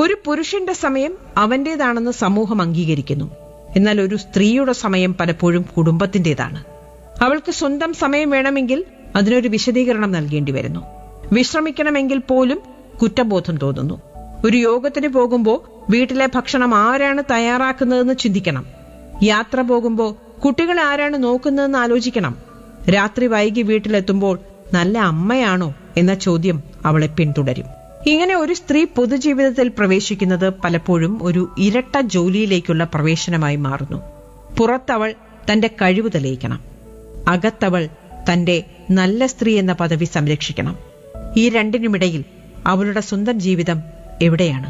ഒരു പുരുഷന്റെ സമയം അവന്റേതാണെന്ന് സമൂഹം അംഗീകരിക്കുന്നു എന്നാൽ ഒരു സ്ത്രീയുടെ സമയം പലപ്പോഴും കുടുംബത്തിന്റേതാണ് അവൾക്ക് സ്വന്തം സമയം വേണമെങ്കിൽ അതിനൊരു വിശദീകരണം നൽകേണ്ടി വരുന്നു വിശ്രമിക്കണമെങ്കിൽ പോലും കുറ്റബോധം തോന്നുന്നു ഒരു യോഗത്തിന് പോകുമ്പോൾ വീട്ടിലെ ഭക്ഷണം ആരാണ് തയ്യാറാക്കുന്നതെന്ന് ചിന്തിക്കണം യാത്ര പോകുമ്പോൾ കുട്ടികൾ ആരാണ് നോക്കുന്നതെന്ന് ആലോചിക്കണം രാത്രി വൈകി വീട്ടിലെത്തുമ്പോൾ നല്ല അമ്മയാണോ എന്ന ചോദ്യം അവളെ പിന്തുടരും ഇങ്ങനെ ഒരു സ്ത്രീ പൊതുജീവിതത്തിൽ പ്രവേശിക്കുന്നത് പലപ്പോഴും ഒരു ഇരട്ട ജോലിയിലേക്കുള്ള പ്രവേശനമായി മാറുന്നു പുറത്തവൾ തന്റെ കഴിവ് തെളിയിക്കണം അകത്തവൾ തന്റെ നല്ല സ്ത്രീ എന്ന പദവി സംരക്ഷിക്കണം ഈ രണ്ടിനുമിടയിൽ അവളുടെ സ്വന്തം ജീവിതം എവിടെയാണ്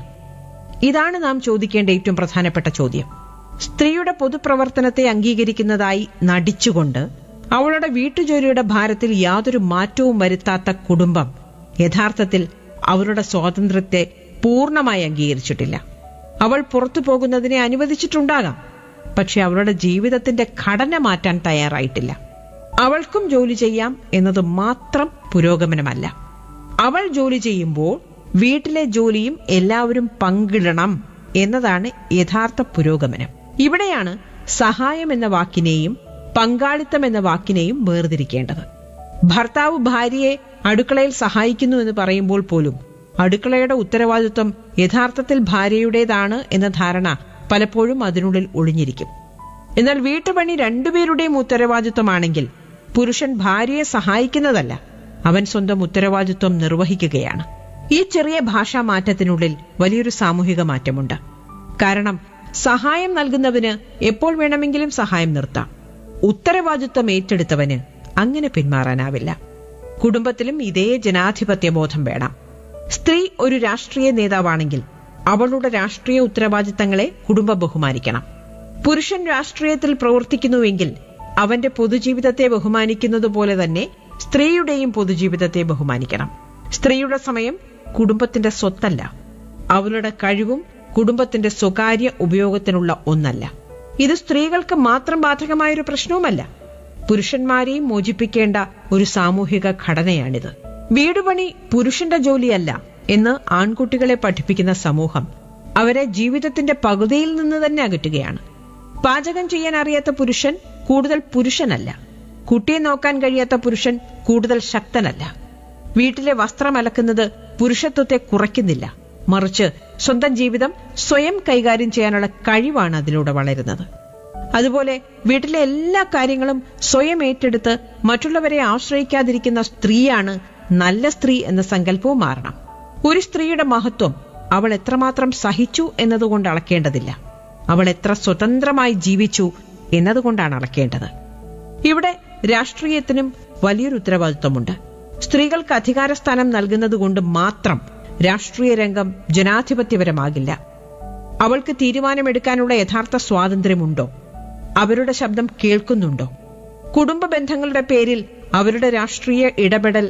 ഇതാണ് നാം ചോദിക്കേണ്ട ഏറ്റവും പ്രധാനപ്പെട്ട ചോദ്യം സ്ത്രീയുടെ പൊതുപ്രവർത്തനത്തെ അംഗീകരിക്കുന്നതായി നടിച്ചുകൊണ്ട് അവളുടെ വീട്ടുജോലിയുടെ ഭാരത്തിൽ യാതൊരു മാറ്റവും വരുത്താത്ത കുടുംബം യഥാർത്ഥത്തിൽ അവളുടെ സ്വാതന്ത്ര്യത്തെ പൂർണ്ണമായി അംഗീകരിച്ചിട്ടില്ല അവൾ പുറത്തു പോകുന്നതിനെ അനുവദിച്ചിട്ടുണ്ടാകാം പക്ഷെ അവളുടെ ജീവിതത്തിന്റെ ഘടന മാറ്റാൻ തയ്യാറായിട്ടില്ല അവൾക്കും ജോലി ചെയ്യാം എന്നത് മാത്രം പുരോഗമനമല്ല അവൾ ജോലി ചെയ്യുമ്പോൾ വീട്ടിലെ ജോലിയും എല്ലാവരും പങ്കിടണം എന്നതാണ് യഥാർത്ഥ പുരോഗമനം ഇവിടെയാണ് സഹായം എന്ന വാക്കിനെയും പങ്കാളിത്തം എന്ന വാക്കിനെയും വേർതിരിക്കേണ്ടത് ഭർത്താവ് ഭാര്യയെ അടുക്കളയിൽ സഹായിക്കുന്നു എന്ന് പറയുമ്പോൾ പോലും അടുക്കളയുടെ ഉത്തരവാദിത്വം യഥാർത്ഥത്തിൽ ഭാര്യയുടേതാണ് എന്ന ധാരണ പലപ്പോഴും അതിനുള്ളിൽ ഒളിഞ്ഞിരിക്കും എന്നാൽ വീട്ടുപണി രണ്ടുപേരുടെയും ഉത്തരവാദിത്വമാണെങ്കിൽ പുരുഷൻ ഭാര്യയെ സഹായിക്കുന്നതല്ല അവൻ സ്വന്തം ഉത്തരവാദിത്വം നിർവഹിക്കുകയാണ് ഈ ചെറിയ ഭാഷാ മാറ്റത്തിനുള്ളിൽ വലിയൊരു സാമൂഹിക മാറ്റമുണ്ട് കാരണം സഹായം നൽകുന്നവന് എപ്പോൾ വേണമെങ്കിലും സഹായം നിർത്താം ഉത്തരവാദിത്വം ഏറ്റെടുത്തവന് അങ്ങനെ പിന്മാറാനാവില്ല കുടുംബത്തിലും ഇതേ ജനാധിപത്യ ബോധം വേണം സ്ത്രീ ഒരു രാഷ്ട്രീയ നേതാവാണെങ്കിൽ അവളുടെ രാഷ്ട്രീയ ഉത്തരവാദിത്തങ്ങളെ കുടുംബം ബഹുമാനിക്കണം പുരുഷൻ രാഷ്ട്രീയത്തിൽ പ്രവർത്തിക്കുന്നുവെങ്കിൽ അവന്റെ പൊതുജീവിതത്തെ ബഹുമാനിക്കുന്നത് പോലെ തന്നെ സ്ത്രീയുടെയും പൊതുജീവിതത്തെ ബഹുമാനിക്കണം സ്ത്രീയുടെ സമയം കുടുംബത്തിന്റെ സ്വത്തല്ല അവളുടെ കഴിവും കുടുംബത്തിന്റെ സ്വകാര്യ ഉപയോഗത്തിനുള്ള ഒന്നല്ല ഇത് സ്ത്രീകൾക്ക് മാത്രം ബാധകമായൊരു പ്രശ്നവുമല്ല പുരുഷന്മാരെയും മോചിപ്പിക്കേണ്ട ഒരു സാമൂഹിക ഘടനയാണിത് വീടുപണി പുരുഷന്റെ ജോലിയല്ല എന്ന് ആൺകുട്ടികളെ പഠിപ്പിക്കുന്ന സമൂഹം അവരെ ജീവിതത്തിന്റെ പകുതിയിൽ നിന്ന് തന്നെ അകറ്റുകയാണ് പാചകം ചെയ്യാൻ അറിയാത്ത പുരുഷൻ കൂടുതൽ പുരുഷനല്ല കുട്ടിയെ നോക്കാൻ കഴിയാത്ത പുരുഷൻ കൂടുതൽ ശക്തനല്ല വീട്ടിലെ വസ്ത്രം അലക്കുന്നത് പുരുഷത്വത്തെ കുറയ്ക്കുന്നില്ല മറിച്ച് സ്വന്തം ജീവിതം സ്വയം കൈകാര്യം ചെയ്യാനുള്ള കഴിവാണ് അതിലൂടെ വളരുന്നത് അതുപോലെ വീട്ടിലെ എല്ലാ കാര്യങ്ങളും സ്വയം ഏറ്റെടുത്ത് മറ്റുള്ളവരെ ആശ്രയിക്കാതിരിക്കുന്ന സ്ത്രീയാണ് നല്ല സ്ത്രീ എന്ന സങ്കല്പവും മാറണം ഒരു സ്ത്രീയുടെ മഹത്വം അവൾ എത്രമാത്രം സഹിച്ചു എന്നതുകൊണ്ട് അളക്കേണ്ടതില്ല അവൾ എത്ര സ്വതന്ത്രമായി ജീവിച്ചു എന്നതുകൊണ്ടാണ് അളക്കേണ്ടത് ഇവിടെ രാഷ്ട്രീയത്തിനും വലിയൊരു ഉത്തരവാദിത്വമുണ്ട് സ്ത്രീകൾക്ക് അധികാരസ്ഥാനം നൽകുന്നത് കൊണ്ട് മാത്രം രാഷ്ട്രീയ രംഗം ജനാധിപത്യപരമാകില്ല അവൾക്ക് തീരുമാനമെടുക്കാനുള്ള യഥാർത്ഥ സ്വാതന്ത്ര്യമുണ്ടോ അവരുടെ ശബ്ദം കേൾക്കുന്നുണ്ടോ കുടുംബ ബന്ധങ്ങളുടെ പേരിൽ അവരുടെ രാഷ്ട്രീയ ഇടപെടൽ